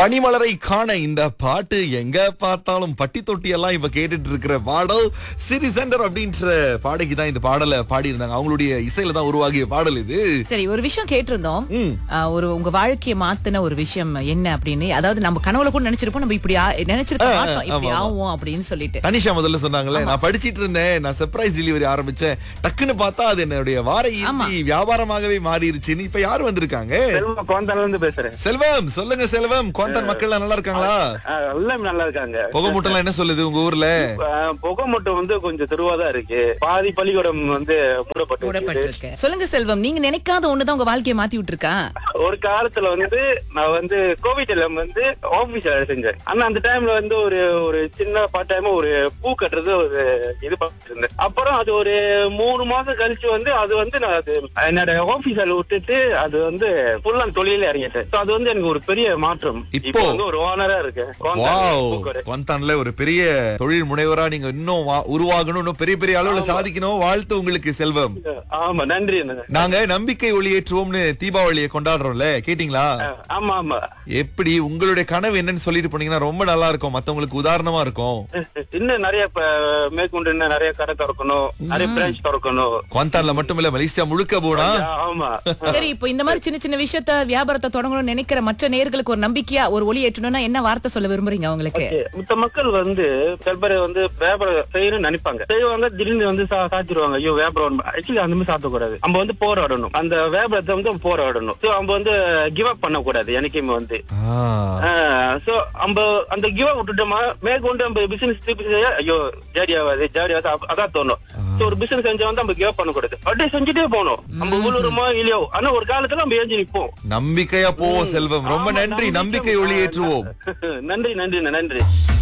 பனிமலரை காண இந்த பாட்டு எங்க பார்த்தாலும் பட்டி தொட்டி எல்லாம் இப்ப கேட்டுட்டு இருக்கிற பாடல் சிரி சென்டர் அப்படின்ற பாடகி தான் இந்த பாடலை பாடி இருந்தாங்க அவங்களுடைய இசையில தான் உருவாகிய பாடல் இது சரி ஒரு விஷயம் கேட்டிருந்தோம் ம். ஆ, ஒரு உங்க வாழ்க்கையை மாத்தின ஒரு விஷயம் என்ன அப்படின்னு அதாவது நம்ம கனவுல கூட நினைச்சிருப்போம் நம்ம இப்படி ஆ- நினைச்சிருக்க ஆ, ஆ, மாட்டோம் இப்படி ஆமா, ஆமா. ஆகும் அப்படின்னு சொல்லிட்டு தனிஷா முதல்ல சொன்னாங்கல்ல நான் படிச்சிட்டு இருந்தேன் நான் சர்ப்ரைஸ் டெலிவரி ஆரம்பிச்சேன் டக்குன்னு பார்த்தா அது என்னுடைய வார இறுதி வியாபாரமாகவே மாறிடுச்சுன்னு இப்ப யார் வந்திருக்காங்க செல்வம் கோந்தால இருந்து பேசுறேன் செல்வம் சொல்லுங்க செல்வம் கோந்தன் மக்கள் நல்லா இருக்காங்களா ஆ, எல்லாம் நல்லா இருக்காங்க புகை மூட்டெல்லாம் என்ன சொல்லுது உங்க ஊர்ல ஆ, புகை மட்டும் வந்து கொஞ்சம் தெருவாதான் இருக்கு பாதி பள்ளிக்கூடம் வந்து மூடப்பட்டு இருக்குது. மூடப்பட்டிருக்கு சொல்லுங்க செல்வம் நீங்க நினைக்காத ஒண்ணுதான் உங்க வாழ்க்கையை மாத்தி விட்டுருக்கா ஒரு காலத்துல வந்து நான் வந்து கோவிட் எல்லாம் வந்து ஆபீஸ்ல வேலை செஞ்சேன் ஆனா அந்த டைம்ல வந்து ஒரு ஒரு சின்ன பார்ட் டைம் ஒரு பூ கட்டுறது ஒரு இது பண்ணிட்டு இருந்தேன் அப்புறம் அது ஒரு மூணு மாசம் கழிச்சு வந்து அது வந்து நான் அது என்னோட ஆபீஸ்ல விட்டுட்டு அது வந்து ஃபுல்லா தொழில இறங்கிட்டேன் So அது வந்து எனக்கு ஒரு பெரிய மாற்றம் இப்போ- இப்போ வந்து ஒரு ஓனரா இருக்கேன் வாவ் பூக்கடை. குவந்தான்ல ஒரு பெரிய தொழில் முனைவரா நீங்க இன்னும் வா- உருவாகணும் இன்னும் பெரிய பெரிய அளவுல சாதிக்கணும் வாழ்த்து உங்களுக்கு செல்வம் ஆமா நன்றி அண்ணா. நாங்க நம்பிக்கை ஒளியேற்றுவோம்னு தீபாவளியை கொண்டாடுறோம்ல கேட்டீங்களா ஆமா ஆமா எப்படி உங்களுடைய கனவு என்னன்னு சொல்லிட்டு போனீங்கன்னா ரொம்ப நல்லா இருக்கும் மத்தவங்களுக்கு உதாரணமா இருக்கும் இன்னும் நிறைய இப்ப மேற்கொண்டு இன்னும் நிறைய கடை திறக்கணும் நிறைய பிரான்ச் திறக்கணும் குவந்தான்ல மட்டும் இல்ல மலேசியா முழுக்க போனா ஆமா சரி இப்போ இந்த மாதிரி சின்ன சின்ன விஷயத்த வியாபாரத்தை தொடங்கணும்னு நினைக்கிற மற்ற நேர்களுக்கு ஒரு நம்பிக்கையா ஒரு ஒளி ஏற்றணும்னா என்ன வார்த்தை சொல்ல விரும்புறீங்க அவங்களுக்கு மத்த மக்கள் வந்து சில பேர் வந்து வியாபாரம் செய்யணும்னு நினைப்பாங்க செய்வாங்க திடீர்னு வந்து சா- சாத்திடுவாங்க ஐயோ வியாபாரம் ஆக்சுவலி அந்த மாதிரி சாத்தக்கூடாது நம்ம வந்து போராடணும் அந்த வியாபாரத்தை வந்து நம்ம போராடணும் சோ நம்ம வந்து கிவ் அப் பண்ணக்கூடாது எனக்குமே வந்து ஆ, சோ நம்ம அந்த கிவ் அப் விட்டுட்டோமா மேற்கொண்டு நம்ம பிசினஸ் திருப்பி செய்ய ஐயோ ஜாடி ஆகாது ஜாடி ஆகாது அப்ப- அதான் தோணும் சோ ஒரு பிசினஸ் செஞ்சா வந்து நம்ம கிவ் அப் பண்ணக்கூடாது அப்படியே செஞ்சுட்டே போகணும் நம்ம உழுறோமோ இல்லையோ ஆனா ஒரு காலத்துல நம்ம ஏஞ்சி நிப்போம் நம்பிக்கையா போவோம் செல்வம் ரொம்ப ஆமா, நன்றி நம்பிக்கை நம்பிக்கை- ஒளியேற்றுவோம் நன்றி நன்றி நன்றி